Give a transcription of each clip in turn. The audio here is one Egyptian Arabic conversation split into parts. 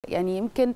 يعني يمكن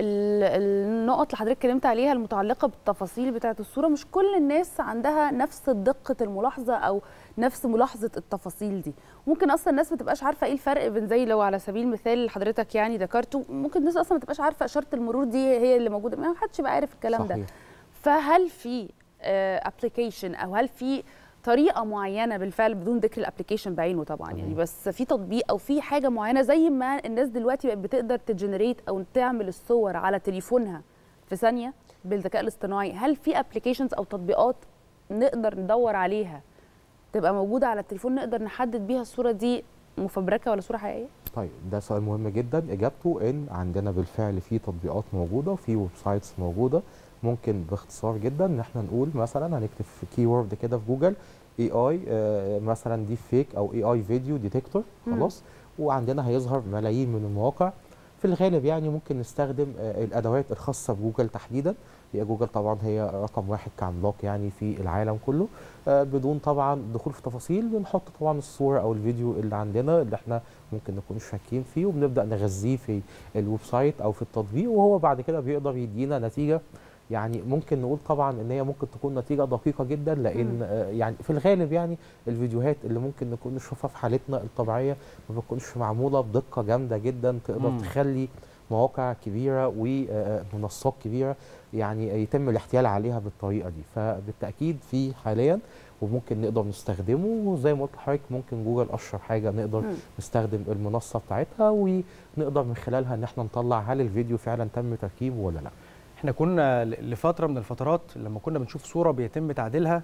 النقط اللي حضرتك اتكلمت عليها المتعلقه بالتفاصيل بتاعه الصوره مش كل الناس عندها نفس دقه الملاحظه او نفس ملاحظه التفاصيل دي ممكن اصلا الناس ما تبقاش عارفه ايه الفرق بين زي لو على سبيل المثال اللي حضرتك يعني ذكرته ممكن الناس اصلا ما تبقاش عارفه اشاره المرور دي هي اللي موجوده ما حدش يبقى عارف الكلام صحيح. ده فهل في ابلكيشن او هل في طريقه معينه بالفعل بدون ذكر الابلكيشن بعينه طبعا يعني بس في تطبيق او في حاجه معينه زي ما الناس دلوقتي بقت بتقدر تجنريت او تعمل الصور على تليفونها في ثانيه بالذكاء الاصطناعي هل في ابلكيشنز او تطبيقات نقدر ندور عليها تبقى موجوده على التليفون نقدر نحدد بيها الصوره دي مفبركه ولا صوره حقيقيه طيب ده سؤال مهم جدا اجابته ان عندنا بالفعل في تطبيقات موجوده وفي ويب سايتس موجوده ممكن باختصار جدا ان احنا نقول مثلا هنكتب في كي وورد كده في جوجل اي اي آه مثلا دي فيك او اي اي فيديو ديتكتور خلاص وعندنا هيظهر ملايين من المواقع في الغالب يعني ممكن نستخدم آه الادوات الخاصه بجوجل تحديدا هي جوجل طبعا هي رقم واحد كعملاق يعني في العالم كله آه بدون طبعا دخول في تفاصيل بنحط طبعا الصوره او الفيديو اللي عندنا اللي احنا ممكن نكون شاكين فيه وبنبدا نغذيه في الويب سايت او في التطبيق وهو بعد كده بيقدر يدينا نتيجه يعني ممكن نقول طبعا ان هي ممكن تكون نتيجه دقيقه جدا لان آه يعني في الغالب يعني الفيديوهات اللي ممكن نكون نشوفها في حالتنا الطبيعيه ما بتكونش معموله بدقه جامده جدا تقدر مم. تخلي مواقع كبيره ومنصات كبيره يعني يتم الاحتيال عليها بالطريقه دي فبالتاكيد في حاليا وممكن نقدر نستخدمه وزي ما قلت لحضرتك ممكن جوجل اشهر حاجه نقدر م. نستخدم المنصه بتاعتها ونقدر من خلالها ان احنا نطلع هل الفيديو فعلا تم تركيبه ولا لا احنا كنا لفتره من الفترات لما كنا بنشوف صوره بيتم تعديلها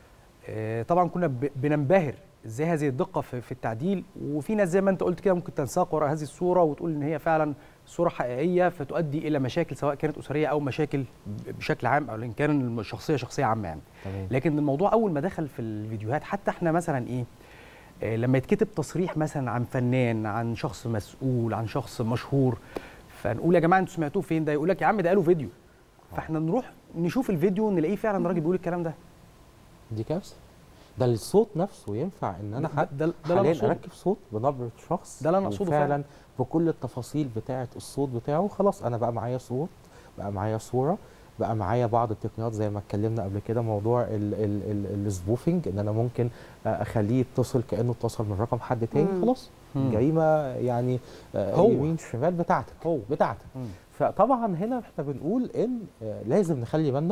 طبعا كنا بننبهر ازاي هذه الدقه في التعديل وفي ناس زي ما انت قلت كده ممكن تنساق وراء هذه الصوره وتقول ان هي فعلا صوره حقيقيه فتؤدي الى مشاكل سواء كانت اسريه او مشاكل بشكل عام او ان كان الشخصيه شخصيه عامه يعني طبعا. لكن الموضوع اول ما دخل في الفيديوهات حتى احنا مثلا ايه لما يتكتب تصريح مثلا عن فنان عن شخص مسؤول عن شخص مشهور فنقول يا جماعه انتوا سمعتوه فين ده يقول لك يا عم ده قالوا فيديو فاحنا نروح نشوف الفيديو نلاقيه فعلا الراجل بيقول الكلام ده دي كارثه ده الصوت نفسه ينفع ان انا حد ده حاليا اركب صوت بنبره شخص ده اللي انا اقصده فعلا بكل التفاصيل بتاعه الصوت بتاعه خلاص انا بقى معايا صوت بقى معايا صوره بقى معايا بعض التقنيات زي ما اتكلمنا قبل كده موضوع السبوفنج ان انا ممكن اخليه يتصل كانه اتصل من رقم حد تاني خلاص جريمه يعني هو يمين شمال بتاعتك هو بتاعتك مم. فطبعا هنا احنا بنقول ان لازم نخلي بالنا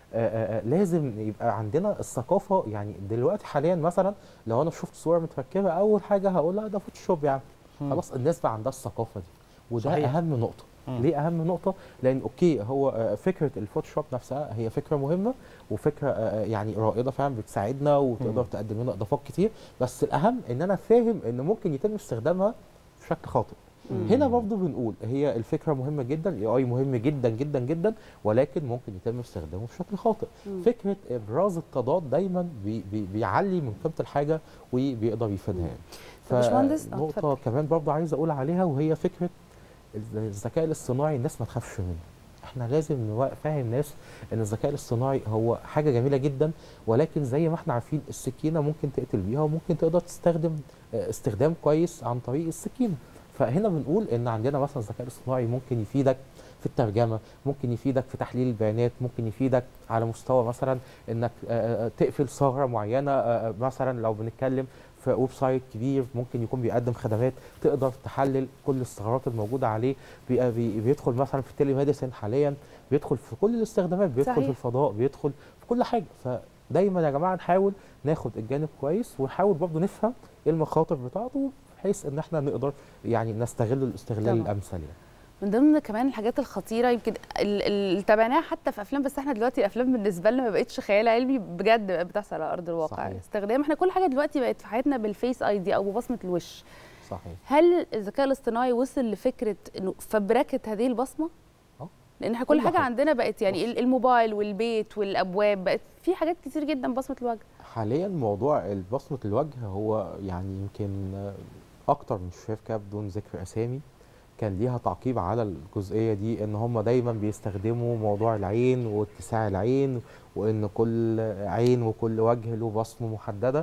لازم يبقى عندنا الثقافه يعني دلوقتي حاليا مثلا لو انا شفت صوره متركبه اول حاجه هقول لا ده فوتوشوب يعني خلاص الناس بقى عندها الثقافه دي وده صحيح. اهم نقطه مم. ليه اهم نقطه لان اوكي هو فكره الفوتوشوب نفسها هي فكره مهمه وفكره يعني رائده فعلا بتساعدنا وتقدر تقدم لنا اضافات كتير بس الاهم ان انا فاهم ان ممكن يتم استخدامها بشكل خاطئ مم. هنا برضه بنقول هي الفكره مهمه جدا الاي اي مهم جدا جدا جدا ولكن ممكن يتم استخدامه بشكل خاطئ مم. فكره ابراز التضاد دايما بي بي بيعلي من قيمه الحاجه وبيقدر يفيدها يعني فنقطه كمان برضه عايز اقول عليها وهي فكره الذكاء الاصطناعي الناس ما تخافش منه احنا لازم نفهم الناس ان الذكاء الاصطناعي هو حاجه جميله جدا ولكن زي ما احنا عارفين السكينه ممكن تقتل بيها وممكن تقدر تستخدم استخدام كويس عن طريق السكينه فهنا بنقول ان عندنا مثلا الذكاء الاصطناعي ممكن يفيدك في الترجمه ممكن يفيدك في تحليل البيانات ممكن يفيدك على مستوى مثلا انك تقفل ثغره معينه مثلا لو بنتكلم في ويب سايت كبير ممكن يكون بيقدم خدمات تقدر تحلل كل الثغرات الموجوده عليه بي بيدخل مثلا في التيلي ميديسن حاليا بيدخل في كل الاستخدامات بيدخل صحيح. في الفضاء بيدخل في كل حاجه فدايما يا جماعه نحاول ناخد الجانب كويس ونحاول برضه نفهم ايه المخاطر بتاعته بحيث ان احنا نقدر يعني نستغل الاستغلال طبعا. الامثل يعني من ضمن كمان الحاجات الخطيره يمكن اللي تابعناها حتى في افلام بس احنا دلوقتي الافلام بالنسبه لنا ما بقتش خيال علمي بجد بقت بتحصل على ارض الواقع صحيح. استخدام احنا كل حاجه دلوقتي بقت في حياتنا بالفيس اي دي او ببصمه الوش صحيح هل الذكاء الاصطناعي وصل لفكره انه فبركه هذه البصمه؟ اه لان احنا كل حاجه عندنا بقت يعني بص. الموبايل والبيت والابواب بقت في حاجات كتير جدا بصمه الوجه حاليا موضوع بصمه الوجه هو يعني يمكن اكتر من شركه بدون ذكر اسامي كان ليها تعقيب على الجزئيه دي ان هم دايما بيستخدموا موضوع العين واتساع العين وان كل عين وكل وجه له بصمه محدده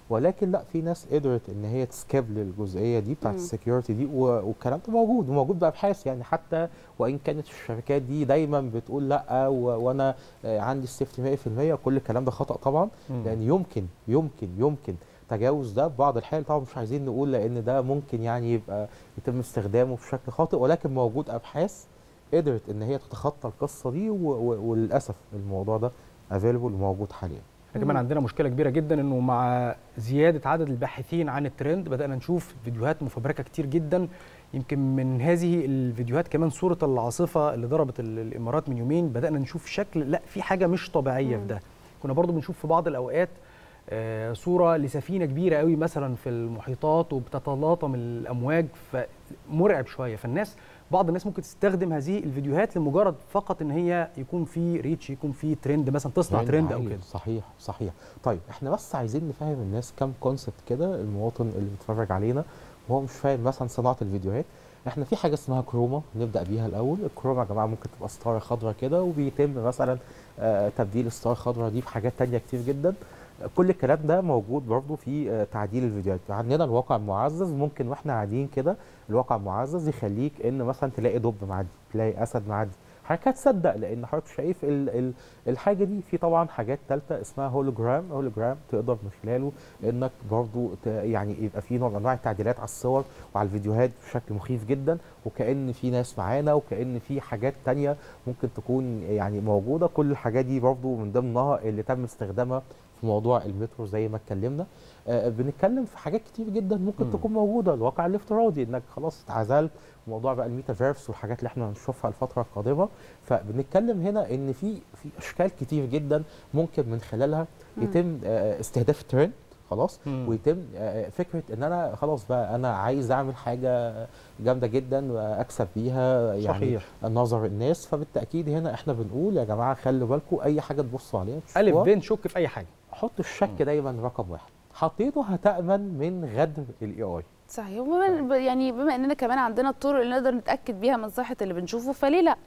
ولكن لا في ناس قدرت ان هي تسكيب للجزئيه دي بتاعت مم. السكيورتي دي و- والكلام ده موجود وموجود بابحاث يعني حتى وان كانت الشركات دي دايما بتقول لا و- وانا آه، عندي السيفتي 100% كل الكلام ده خطا طبعا مم. لان يمكن يمكن يمكن تجاوز ده ببعض الحال طبعا مش عايزين نقول لان ده ممكن يعني يبقى يتم استخدامه بشكل خاطئ ولكن موجود ابحاث قدرت ان هي تتخطى القصه دي و- و- وللاسف الموضوع ده افيلبل وموجود حاليا احنا كمان مم. عندنا مشكله كبيره جدا انه مع زياده عدد الباحثين عن الترند بدانا نشوف فيديوهات مفبركه كتير جدا يمكن من هذه الفيديوهات كمان صوره العاصفه اللي ضربت ال- الامارات من يومين بدانا نشوف شكل لا في حاجه مش طبيعيه في مم. ده كنا برضو بنشوف في بعض الاوقات آه، صوره لسفينه كبيره قوي مثلا في المحيطات وبتتلاطم الامواج فمرعب شويه فالناس بعض الناس ممكن تستخدم هذه الفيديوهات لمجرد فقط ان هي يكون في ريتش يكون في ترند مثلا تصنع ترند او عالي. كده صحيح صحيح طيب احنا بس عايزين نفهم الناس كام كونسبت كده المواطن اللي بيتفرج علينا وهو مش فاهم مثلا صناعه الفيديوهات احنا في حاجه اسمها كروما نبدا بيها الاول الكروما يا جماعه ممكن تبقى ستاره خضراء كده وبيتم مثلا آه تبديل الستاره الخضراء دي في حاجات تانية كتير جدا كل الكلام ده موجود برضو في آه، تعديل الفيديوهات عندنا الواقع المعزز ممكن واحنا قاعدين كده الواقع المعزز يخليك ان مثلا تلاقي دب معدي تلاقي اسد معدي حضرتك هتصدق لان حضرتك شايف ال ال الحاجه دي في طبعا حاجات ثالثه اسمها هولوجرام هولوجرام تقدر من خلاله انك برضو ت- يعني يبقى في نوع من انواع التعديلات على الصور وعلى الفيديوهات بشكل مخيف جدا وكأن في ناس معانا وكأن في حاجات تانية ممكن تكون يعني موجوده كل الحاجات دي برضو من ضمنها اللي تم استخدامها في موضوع المترو زي ما اتكلمنا آه بنتكلم في حاجات كتير جدا ممكن مم. تكون موجوده الواقع الافتراضي انك خلاص اتعزلت موضوع بقى الميتافيرس والحاجات اللي احنا هنشوفها الفتره القادمه فبنتكلم هنا ان في في اشكال كتير جدا ممكن من خلالها مم. يتم آه، استهداف الترند خلاص مم. ويتم آه، فكره ان انا خلاص بقى انا عايز اعمل حاجه جامده جدا واكسب بيها يعني صحيح نظر الناس فبالتاكيد هنا احنا بنقول يا جماعه خلوا بالكم اي حاجه تبصوا عليها الف تشوفوها، ب نشك في اي حاجه حطوا الشك دايما رقم واحد حطيته هتامن من غدر الاي اي صحيح وبما يعني بما اننا كمان عندنا الطرق اللي نقدر نتاكد بيها من صحه اللي بنشوفه فليه لا